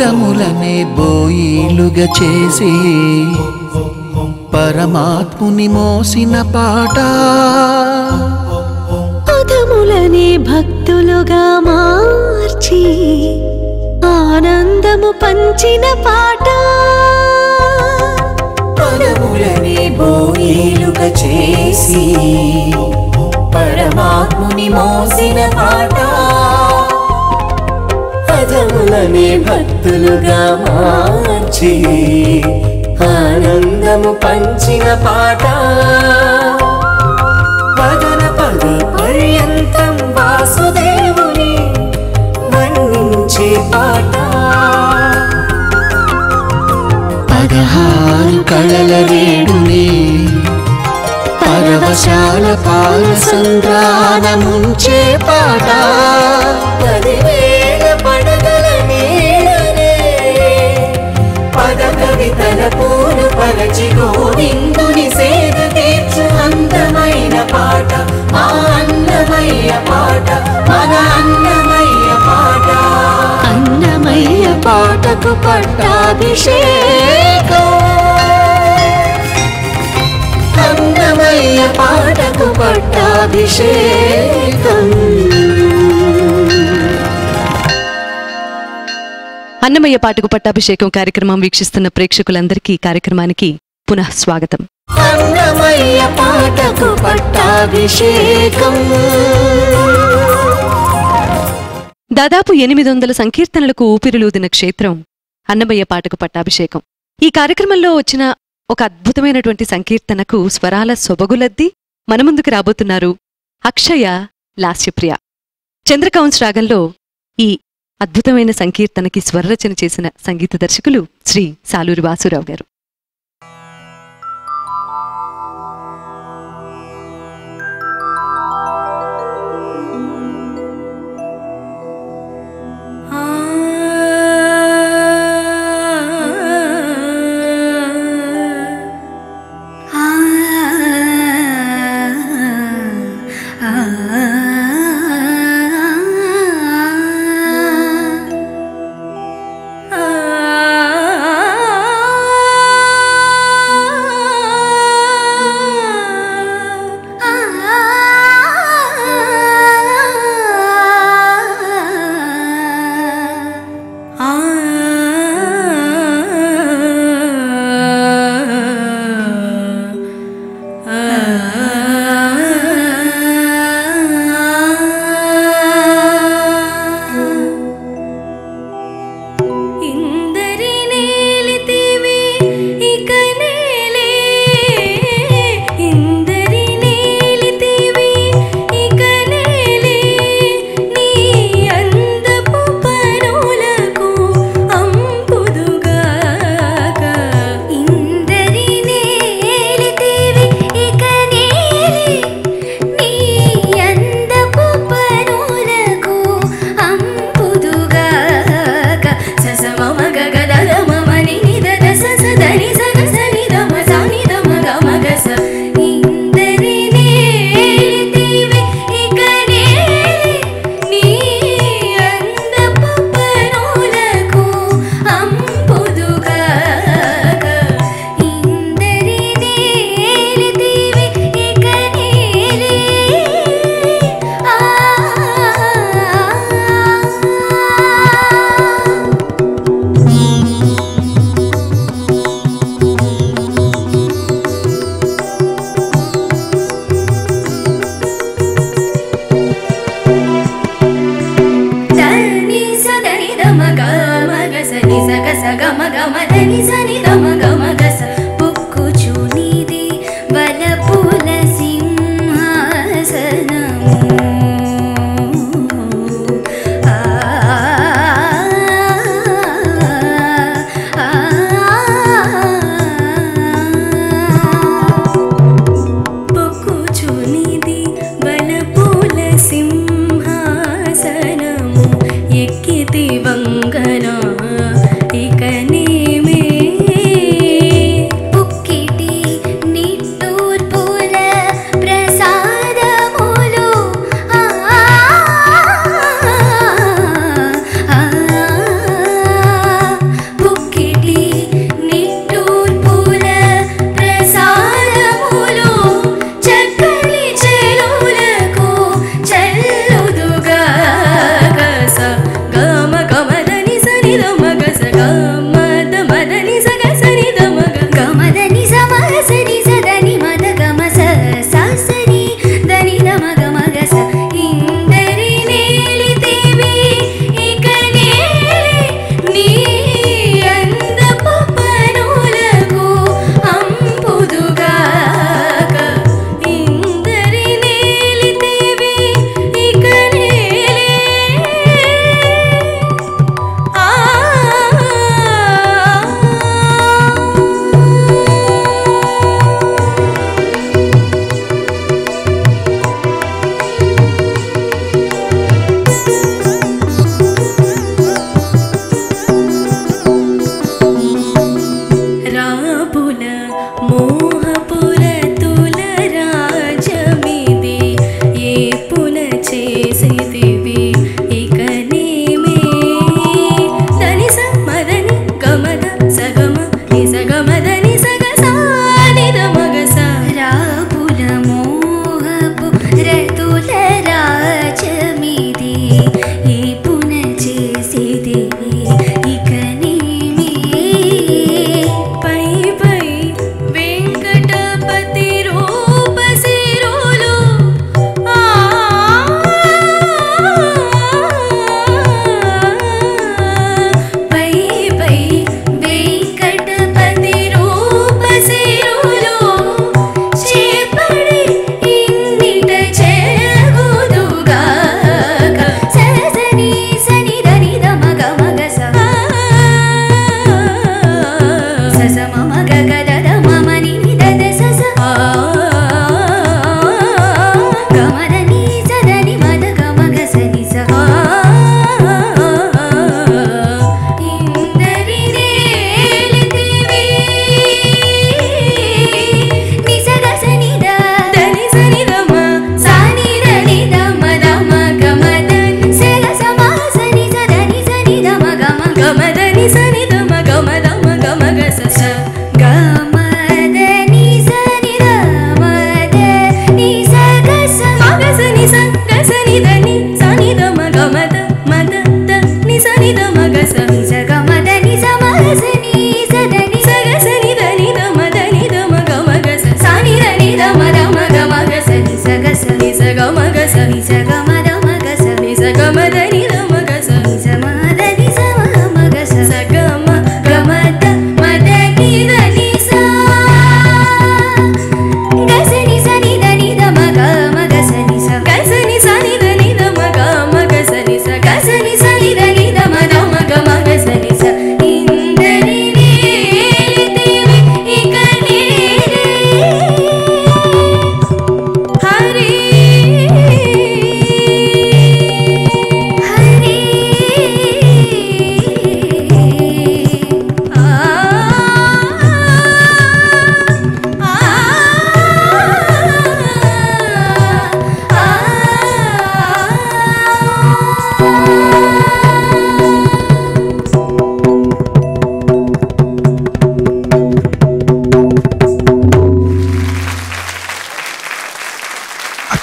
పదములనే బోయిలుగా చేసి పరమాత్ముని మోసిన పాట పదములనే భక్తులుగా మార్చి ఆనందము పంచిన పాట పదములనే బోయిలుగా చేసి పరమాత్ముని మోసిన పాట పదములనే భక్తులుగా మార్చి ఆనందము పంచిన పాట పదన పద పర్యంతం వాసుదేవుని వర్ణించే పాట పదహారు కళల రేడుని పరవశాల పాల సంద్రానముంచే పాట పదివేల పడగల నీడనే పద కవితల పూలు పరచి గోవిందుని సేద తీర్చు అందమైన పాట మా అన్నమయ్య పాట మన అన్నమయ్య పాట అన్నమయ్య పాటకు పట్టాభిషేకం అన్నమయ్య పాటకు పట్టాభిషేకం అన్నమయ్య పాటకు పట్టాభిషేకం కార్యక్రమం వీక్షిస్తున్న ప్రేక్షకులందరికీ ఈ కార్యక్రమానికి పునః స్వాగతం అన్నమయ్య పాటకు పట్టాభిషేకం దాదాపు ఎనిమిది వందల సంకీర్తనలకు ఊపిరిలూదిన క్షేత్రం అన్నమయ్య పాటకు పట్టాభిషేకం ఈ కార్యక్రమంలో వచ్చిన ఒక అద్భుతమైనటువంటి సంకీర్తనకు స్వరాల సొబగులద్ది మన ముందుకు రాబోతున్నారు అక్షయ లాస్యప్రియ చంద్రకౌన్స్ రాగంలో ఈ అద్భుతమైన సంకీర్తనకి స్వరరచన చేసిన సంగీత దర్శకులు శ్రీ సాలూరి వాసురావు గారు ఆ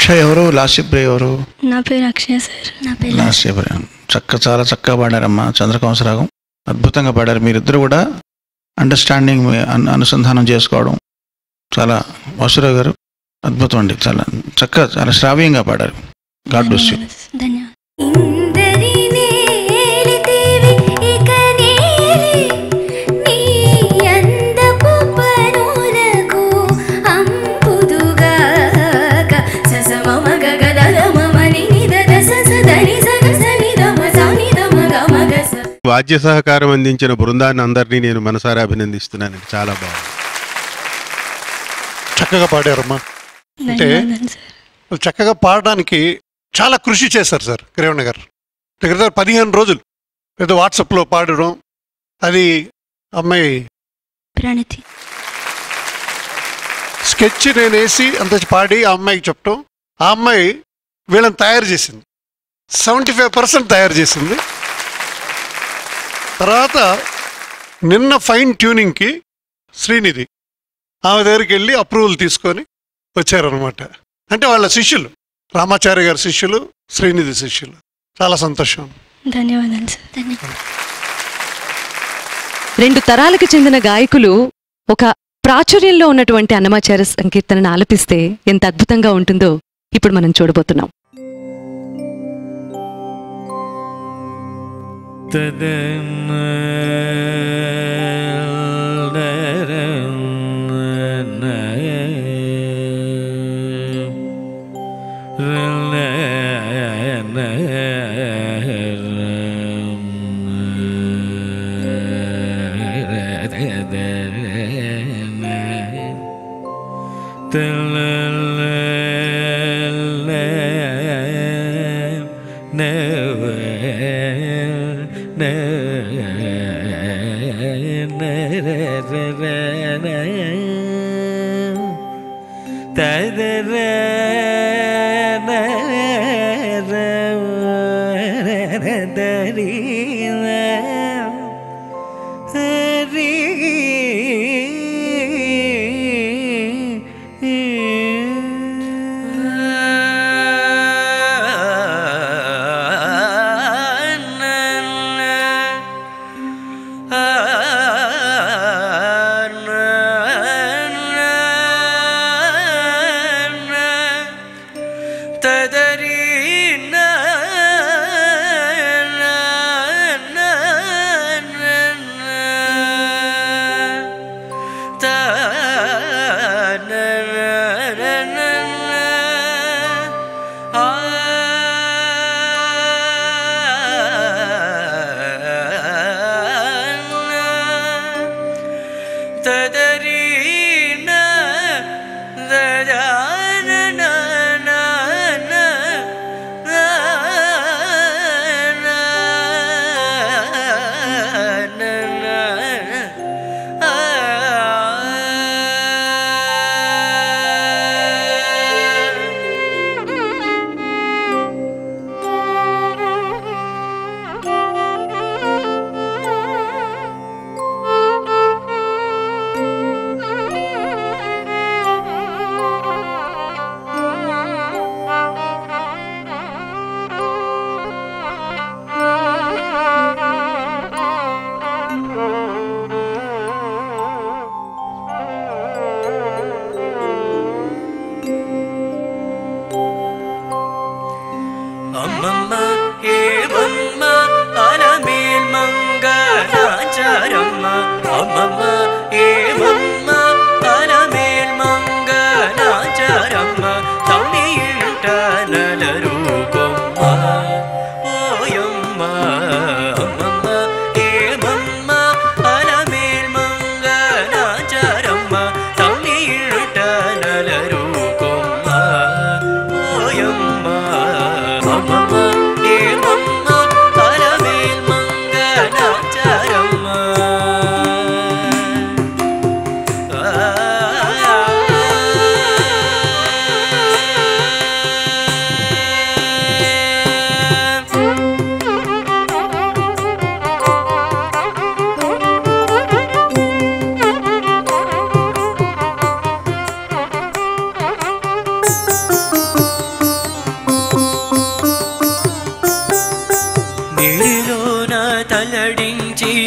అక్షయ్ ఎవరు లాస్యప్రియ ఎవరు నా పేరు అక్షయ సార్ నా పేరు లాస్యప్రియ చక్క చాలా చక్కగా పాడారమ్మా చంద్రకంసరాగం అద్భుతంగా పాడారు మీరిద్దరు కూడా అండర్స్టాండింగ్ అను- అనుసంధానం చేసుకోవడం చాలా వసురావు గారు అద్భుతం అండి చాలా చక్కగా చాలా శ్రావ్యంగా పాడారు గాడ్ బ్లెస్ యూ ధన్యవాదాలు ఇందరినే ఏలితివి ఇక నేలి నీ అందపు పనులకు అంపుదుగాక ససమమగ గదమమని నిదద ససదని సగసని దమ సని దమ గమగ స వాద్య సహకారం అందించిన బృందాన్ని అందరినీ నేను మనసారా అభినందిస్తున్నానండి చాలా బాగుంది చక్కగా పాడారమ్మా అంటే ధన్యవాదాలు సార్ వాళ్ళు చక్కగా పాడడానికి చాలా కృషి చేశారు సార్ కిరేవణ గారు దగ్గర దగ్గర పదిహేను రోజులు పెద్ద వాట్సాప్లో పాడడం అది అమ్మాయి ప్రణతి స్కెచ్ నేను వేసి అంత పాడి ఆ అమ్మాయికి చెప్పడం ఆ అమ్మాయి వీళ్ళని తయారు చేసింది సెవెంటీ ఫైవ్ పర్సెంట్ తయారు చేసింది తర్వాత నిన్న ఫైన్ ట్యూనింగ్కి శ్రీనిధి ఆమె దగ్గరికి వెళ్ళి అప్రూవల్ తీసుకొని వచ్చారనమాట అంటే వాళ్ళ శిష్యులు రామాచార్య గారి శిష్యులు శ్రీనిధి శిష్యులు చాలా సంతోషం ధన్యవాదాలు సార్ ధన్యవాదాలు రెండు తరాలకు చెందిన గాయకులు ఒక ప్రాచుర్యంలో ఉన్నటువంటి అన్నమాచార్య సంకీర్తనను ఆలపిస్తే ఎంత అద్భుతంగా ఉంటుందో ఇప్పుడు మనం చూడబోతున్నాం తదరి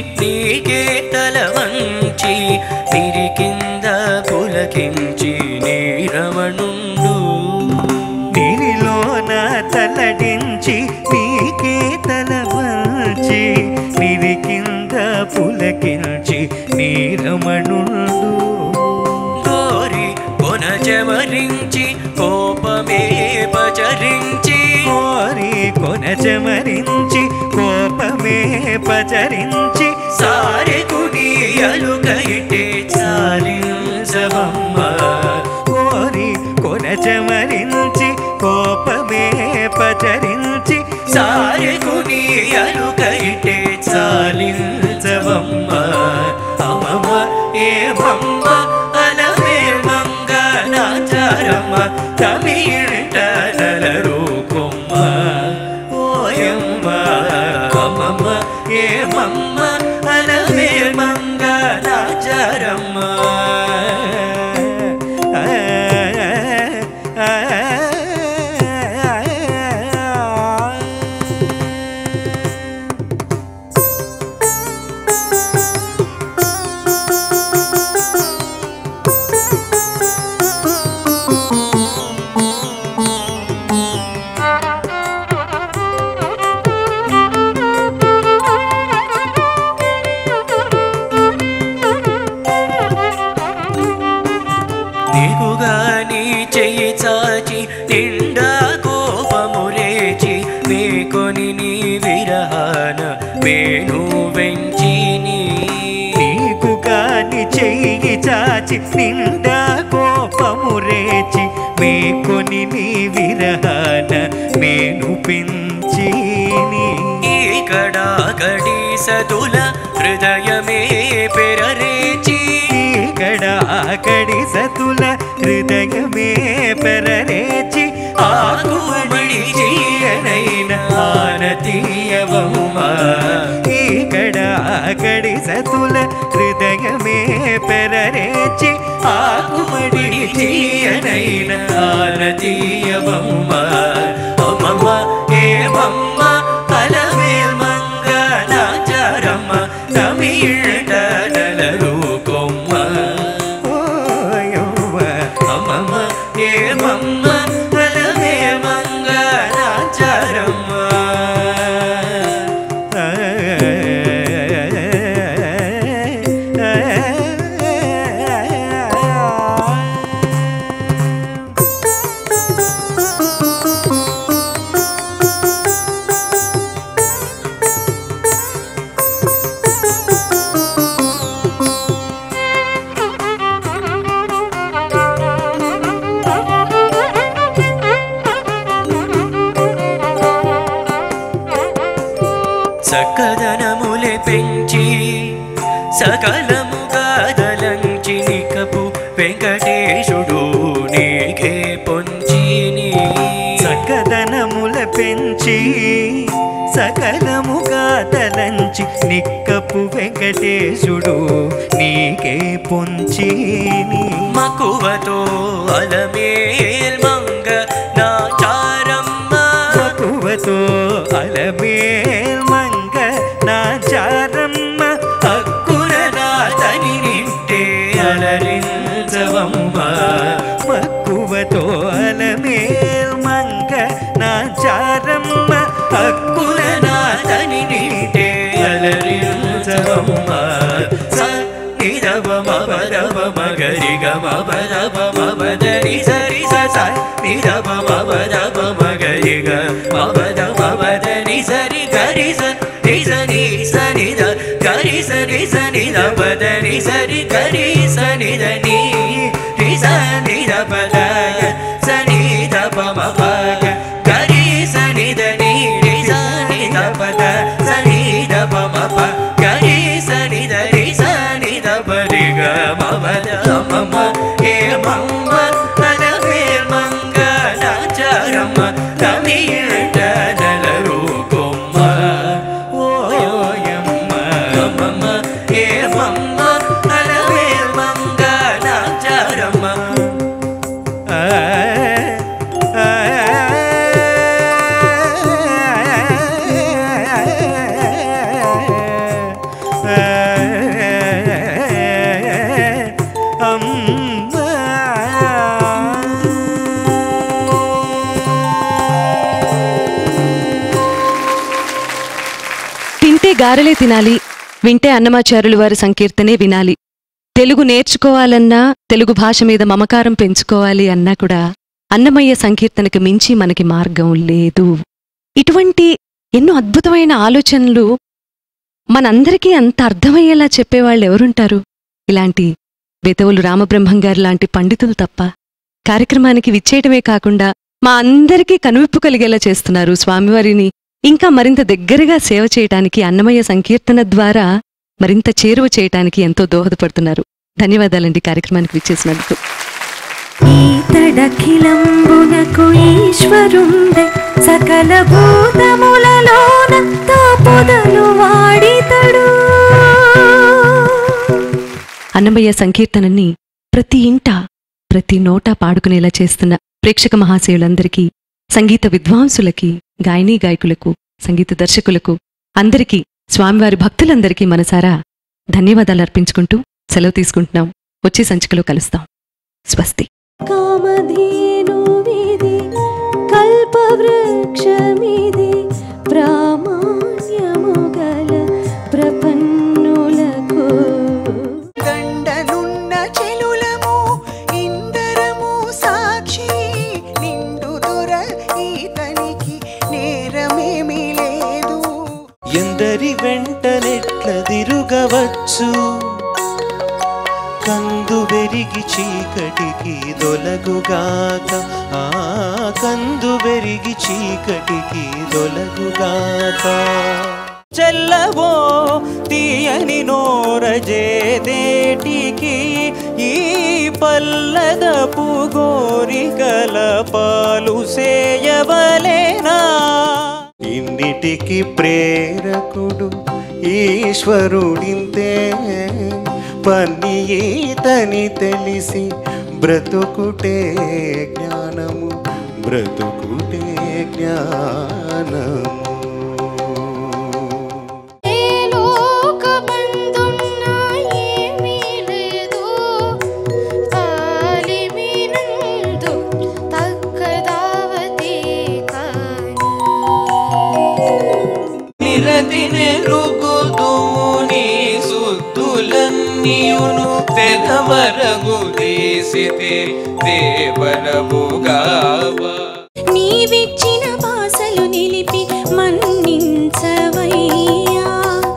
నీకే తల వంచి నిరి కింద పులకించి నీ రమణుండు నీలోన తలడించి నీకే తల వంచి నిరి కింద పులకించి నీ రమణుడు గోరి కొన చెమరించి కోపమే పచరించి కోరి కొన చెమరించి కోపమే పచరించి సారి కుడియలు కైటే చాలించవమ్మ కోరి కొన చెమరించి కోపమే పచరించి సారి కుడియలు కైటే చాలించవమ్మ అమమ ఏ మమ్మ అలవే మంగ నాచారమ్మ తమిళ నలరు కొమ్మ ఓయమ్మ అమ్మమ్మ ఏ మమ్మ అలవే మంగ నాచారమ్మ నీకుగాని చెయ్యి చాచి నిండా కోపము రేచి మేకొని నీ విరహాన మేను వెంచిని నీకు కాని చెయ్యి చాచి నిండా కోపము రేచి మేకొని నీ విరహాన నేను పెంచిని ఇక్కడ గడి సతుల హృదయమే పెరరేచి ఇక్కడ ఆకడి సతుల హృదయమే పెరరేచి ఆకుమడి జీయనైన ఆనతీయవమ్మ ఇక్కడ ఆకడి సతుల హృదయమే పెరరేచి ఆకుమడి జీయనైన ఆనతీయవమ్మ అమ్మమ్మ ఏమమ్మ అలవేల్ మంగ నాచారమ్మ తమిళ నలరు కొమ్మ ఓయవ్వ అమ్మమ్మ ఏమమ్మ అలవే మంగ నాచారమ్మ సకదనములే పెంచి సకలముగా దలంచి నికపు వెంకటేశుడు నీకే పొంచిని సకదనముల పెంచి సకలముగా తలంచి నిక్కపు వెంకటేశుడు నీకే పొంచిని మకువతో అలమేల్ మంగ నాచారమ్మ మకువతో అలమేల్ మంగ నాచారమ్మ హక్కున నాతని నింటే అలరించవమ్మ మక్కువతో అలమేల్ మంగ నాచారమ్మ హక్కున నాతని నింటే అలరించవమ్మ స నిదవ మబదవ మగరి గమ పదవ మబదని సరి స స నిదవ మబదవ మగరి గ మబద మబదని సరి గరి స ని స ని స ని ద గరి స ని స ని ద పదని సరి గరి స ని ద ని రి స ని ద పద గ స ని ద ప మ ప గ గరి స ని ద ని రి స ని ద పద స ని ద ప మ ప గరి స ని ద రి స ని ద ప రి గ మ ప ద మ మ ఏ మమ్మ తన వేల్ మంగ నాచారమ్మ తమిళ నలరు కొమ్మ ఓయమ్మ మమ్మ ఏ మమ్మ తన వేల్ మంగ నాచారమ్మ ఆ గారెలే తినాలి వింటే అన్నమాచారులు వారి సంకీర్తనే వినాలి తెలుగు నేర్చుకోవాలన్నా తెలుగు భాష మీద మమకారం పెంచుకోవాలి అన్నా కూడా అన్నమయ్య సంకీర్తనకు మించి మనకి మార్గం లేదు ఇటువంటి ఎన్నో అద్భుతమైన ఆలోచనలు మనందరికీ అంత అర్థమయ్యేలా చెప్పేవాళ్ళు ఎవరుంటారు ఇలాంటి బెతవులు రామబ్రహ్మం గారు లాంటి పండితులు తప్ప కార్యక్రమానికి విచ్చేయటమే కాకుండా మా అందరికీ కనువిప్పు కలిగేలా చేస్తున్నారు స్వామివారిని ఇంకా మరింత దగ్గరగా సేవ చేయటానికి అన్నమయ్య సంకీర్తన ద్వారా మరింత చేరువ చేయటానికి ఎంతో దోహదపడుతున్నారు ధన్యవాదాలండి కార్యక్రమానికి విచ్చేసినందుకు ఈతడఖిలంబునకు ఈశ్వరుండే సకల భూతములలోన తాపుదలు వాడితడు అన్నమయ్య సంకీర్తనని ప్రతి ఇంట ప్రతి నోటా పాడుకునేలా చేస్తున్న ప్రేక్షక మహాశయులందరికీ సంగీత విద్వాంసులకి గాయనీ గాయకులకు సంగీత దర్శకులకు అందరికీ స్వామివారి భక్తులందరికీ మనసారా ధన్యవాదాలు అర్పించుకుంటూ సెలవు తీసుకుంటున్నాం వచ్చే సంచికలో కలుస్తాం స్వస్తి కామధేను విధి కల్పవృక్షమిది ప్రామాణ్యము గల ప్రపన్నులకు గండనున్న చెలులము ఇందరము సాక్షి నిండు దొర ఈతనికి నేరమేమీ లేదు ఎందరి వెంటనెట్ల తిరుగవచ్చు కందు వెరిగి చీకటికి దొలగుగాక ఆ కందు వెరిగి చీకటికి దొలగుగాక చెల్లవో తీయని నోరజేదేటికి ఈ పల్లదపు గోరికల పాలు సేయవలేనా ఇన్నిటికి ప్రేరకుడు ఈశ్వరుడింతే పని ఈతని తెలిసి బ్రతుకుటే జ్ఞానము బ్రతుకుటే జ్ఞానము ఏ లోకమందున్న ఏమీ లేదు తాలిమినందు తక్కదావతే కాని నిరతి నెరుగుదు నీ సుద్దులన్నీయును తెగవరగు దేశితే దేవరవుగావా నీవిచ్చిన భాషలు నిలిపి మన్నించవయ్యా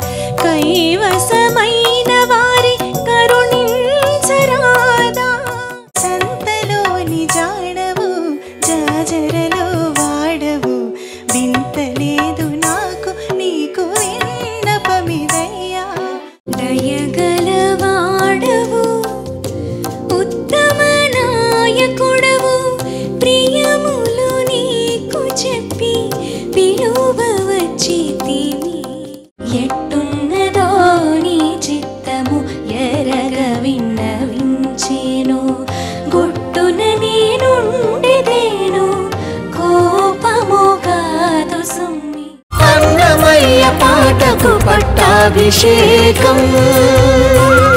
కైవసమైన వారి కరుణించరాదా సంతలోని జాడవు జాజరలో వాడవు వింతలేదు నాకు నీకు విన్నపమిదయ్యా దయగలవాడవు ఉత్తమ నాయకుడవు ప్రియములు నీకు చెప్పి పిలువ వచ్చి తిని ఎట్టున్నదో నీ చిత్తము ఎరగ విన్నవించేను గుట్టున నేనుండెదేను కోపము కాదు సుమ్మి అన్నమయ్య పాటకు పట్టాభిషేకం